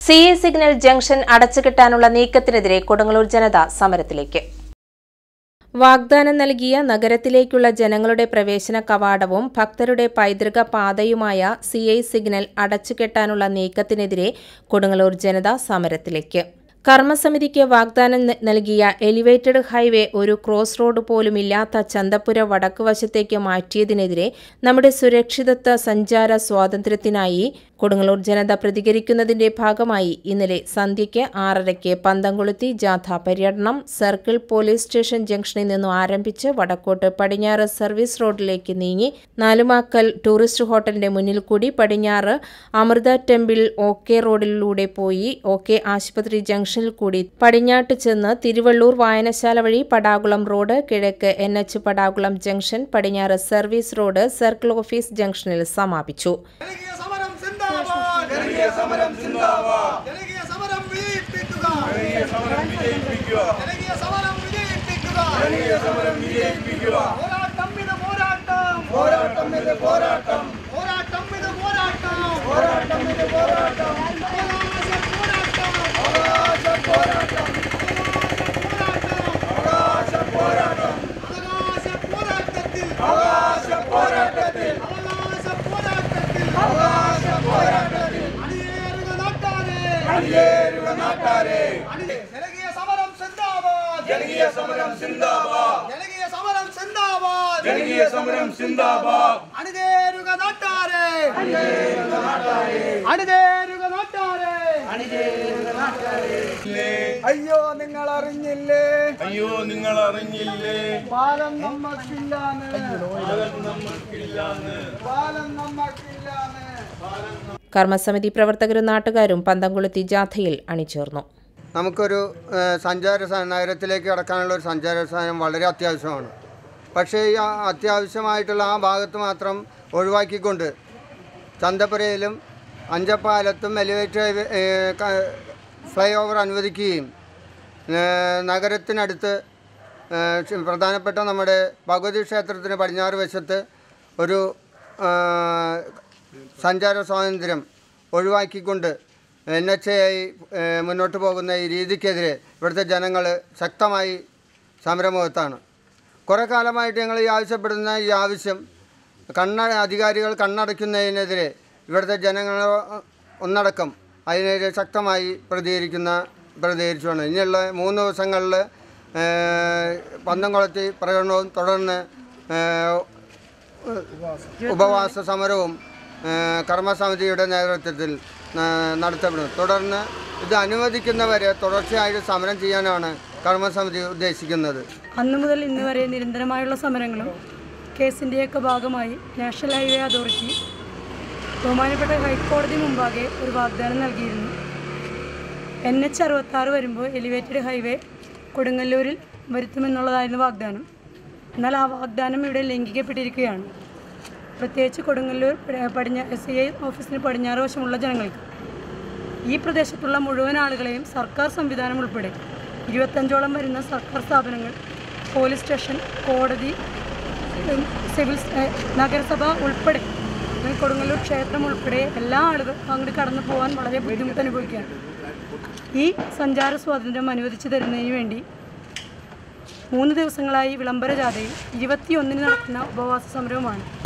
C A signal junction അടച്ചുകെട്ടാനുള്ള നീക്കത്തിനെതിരെ കൊടുങ്ങല്ലൂർ ജനത സമരത്തിലേക്ക് വാഗ്ദാനം നൽകിയ നഗരത്തിലേക്കുള്ള ജനങ്ങളുടെ പ്രവേശന കവാടവും ഭക്തരുടെ പൈതൃക പാതയുമായ സി ഐ സിഗ്നൽ അടച്ചുകെട്ടാനുള്ള നീക്കത്തിനെതിരെ കൊടുങ്ങല്ലൂർ ജനത സമരത്തിലേക്ക് കർമ്മസമിതിക്ക് വാഗ്ദാനം ന- നൽകിയ എലിവേറ്റഡ് ഹൈവേ ഒരു ക്രോസ് റോഡ് പോലുമില്ലാത്ത ചന്തപ്പുര വടക്കുവശത്തേക്ക് മാറ്റിയതിനെതിരെ നമ്മുടെ സുരക്ഷിതത്വ സഞ്ചാര സ്വാതന്ത്ര്യത്തിനായി കൊടുങ്ങല്ലൂർ ജനത പ്രതികരിക്കുന്നതിന്റെ ഭാഗമായി ഇന്നലെ സന്ധ്യയ്ക്ക് ആറരയ്ക്ക് പന്തംകൊളുത്തി ജാഥ പര്യടനം സർക്കിൾ പോലീസ് സ്റ്റേഷൻ ജംഗ്ഷനിൽ നിന്നും ആരംഭിച്ച് വടക്കോട്ട് പടിഞ്ഞാറ് സർവീസ് റോഡിലേക്ക് നീങ്ങി നാലുമാക്കൽ ടൂറിസ്റ്റ് ഹോട്ടലിന്റെ മുന്നിൽ കൂടി പടിഞ്ഞാറ് അമൃത ടെമ്പിൾ ഒ കെ റോഡിലൂടെ പോയി ഒ കെ ആശുപത്രി ജംഗ്ഷനിൽ കൂടി പടിഞ്ഞാട്ട് ചെന്ന് തിരുവള്ളൂർ വായനശാല വഴി പടാകുളം റോഡ് കിഴക്ക് എൻ എച്ച് പടാകുളം ജംഗ്ഷൻ പടിഞ്ഞാറ് സർവീസ് റോഡ് സർക്കിൾ ഓഫീസ് ജംഗ്ഷനിൽ സമാപിച്ചു ജനകീയ സമരം സിന്ദാബാദ് ജനകീയ സമരം വിജയിപ്പിക്കുക ജനകീയ സമരം വിജയിപ്പിക്കുക പോരാട്ടം ഇത് പോരാട്ടം പോരാട്ടം ഇത് പോരാട്ടം പോരാട്ടം ഇത് പോരാട്ടം പോരാട്ടം ഇത് പോരാട്ടം അവകാശ പോരാട്ടം അവകാശ പോരാട്ടം അവകാശ പോരാട്ടത്തിൽ അവകാശ പോരാട്ടത്തിൽ അവകാശ പോരാട്ടത്തിൽ അവകാശ പോരാട്ടത്തിൽ അണിയേറുക നാട്ടാരെ അണിയേറുക നാട്ടാരെ ജനകീയ സമരം സിന്ദാബാദ് ജനകീയ സമരം സിന്ദാബാദ് ജനകീയ സമരം സിന്ദാബാദ് ജനകീയ സമരം സിന്ദാബാദ് അണിതേരുക നാട്ടാരെ അണിതേരുക നാട്ടാരെ അണിതേരുക നാട്ടാരെ അണിതേരുക നാട്ടാരെ അയ്യോ നിങ്ങൾ അറിഞ്ഞില്ലേ അയ്യോ നിങ്ങൾ അറിഞ്ഞില്ലേ പാലം നമ്മക്കില്ലാന്ന് പാലം നമ്മക്കില്ലാന്ന് കർമ്മസമിതി പ്രവർത്തകരും നാട്ടുകാരും പന്തംകൊളുത്തി ജാഥയിൽ അണിചേർന്നു നമുക്കൊരു ഏഹ്, സഞ്ചാര സ- നഗരത്തിലേക്ക് കടക്കാനുള്ള ഒരു സഞ്ചാര സാധനം വളരെ അത്യാവശ്യമാണ് പക്ഷേ ഈ ആ അത്യാവശ്യമായിട്ടുള്ള ആ ഭാഗത്ത് മാത്രം ഒഴിവാക്കിക്കൊണ്ട് ചന്തപ്പുരയിലും അഞ്ചപ്പാലത്തും എലിവേറ്റർ ഹൈവേ ഏഹ്, ക- ഫ്ലൈ ഓവർ അനുവദിക്കുകയും ഏഹ്, നഗരത്തിനടുത്ത് ഏഹ്, ക്ഷ- പ്രധാനപ്പെട്ട നമ്മുടെ ഭഗവതി ക്ഷേത്രത്തിന് പടിഞ്ഞാറ് വശത്ത് ഒരു ഏഹ്, സഞ്ചാര സ്വാതന്ത്ര്യം ഒഴിവാക്കിക്കൊണ്ട് എൻ എച്ച് ഐ മുന്നോട്ട് പോകുന്ന ഈ രീതിക്കെതിരെ ഇവിടുത്തെ ജനങ്ങൾ ശക്തമായി സമരമുഖത്താണ് കുറേ കാലമായിട്ട് ഞങ്ങൾ ഈ ആവശ്യപ്പെടുന്ന ഈ ആവശ്യം കണ്ണ അധികാരികൾ കണ്ണടയ്ക്കുന്നതിനെതിരെ ഇവിടുത്തെ ജനങ്ങൾ ഒന്നടക്കം അതിനെതിരെ ശക്തമായി പ്രതികരിക്കുന്ന പ്രതികരിച്ചുകൊണ്ട് ഇനിയുള്ള മൂന്ന് ദിവസങ്ങളിൽ പന്തംകുളത്തി പ്രകടനവും തുടർന്ന് ഏഹ്, ഉപവാസ സമരവും ഏഹ്, കർമ്മസമിതിയുടെ നേതൃത്വത്തിൽ ഏഹ്, നടത്തപ്പെടും തുടർന്ന് ഇത് അനുവദിക്കുന്നവരെ തുടർച്ചയായിട്ട് സമരം ചെയ്യാനാണ് കർമ്മസമിതി ഉദ്ദേശിക്കുന്നത് അന്നു മുതൽ ഇന്ന് വരെ നിരന്തരമായുള്ള സമരങ്ങളും കേസിൻ്റെയൊക്കെ ഭാഗമായി നാഷണൽ ഹൈവേ അതോറിറ്റി ബഹുമാനപ്പെട്ട ഹൈക്കോടതി മുമ്പാകെ ഒരു വാഗ്ദാനം നൽകിയിരുന്നു എൻ എച്ച് അറുപത്താറ് വരുമ്പോൾ എലിവേറ്റഡ് ഹൈവേ കൊടുങ്ങല്ലൂരിൽ വരുത്തുമെന്നുള്ളതായിരുന്നു വാഗ്ദാനം എന്നാൽ ആ വാഗ്ദാനം ഇവിടെ ലംഘിക്കപ്പെട്ടിരിക്കുകയാണ് പ്രത്യേകിച്ച് കൊടുങ്ങല്ലൂർ പ- പടിഞ്ഞാ സി ഐ ഓഫീസിന് പടിഞ്ഞാറ് വശമുള്ള ജനങ്ങൾക്ക് ഈ പ്രദേശത്തുള്ള മുഴുവൻ ആളുകളെയും സർക്കാർ സംവിധാനം ഉൾപ്പെടെ ഇരുപത്തഞ്ചോളം വരുന്ന സർക്കാർ സ്ഥാപനങ്ങൾ പോലീസ് സ്റ്റേഷൻ കോടതി ഉം, സിവിൽ സ്- ഏ, നഗരസഭ ഉൾപ്പെടെ അല്ലെങ്കിൽ കൊടുങ്ങല്ലൂർ ക്ഷേത്രം ഉൾപ്പെടെ എല്ലാ ആളുകളും അങ്ങോട്ട് കടന്നു പോകാൻ വളരെ ബുദ്ധിമുട്ട് അനുഭവിക്കുകയാണ് ഈ സഞ്ചാര സ്വാതന്ത്ര്യം അനുവദിച്ചു തരുന്നതിന് വേണ്ടി മൂന്ന് ദിവസങ്ങളായി വിളംബര ജാഥയും ഇരുപത്തിയൊന്നിന് നടക്കുന്ന ഉപവാസ സമരവുമാണ്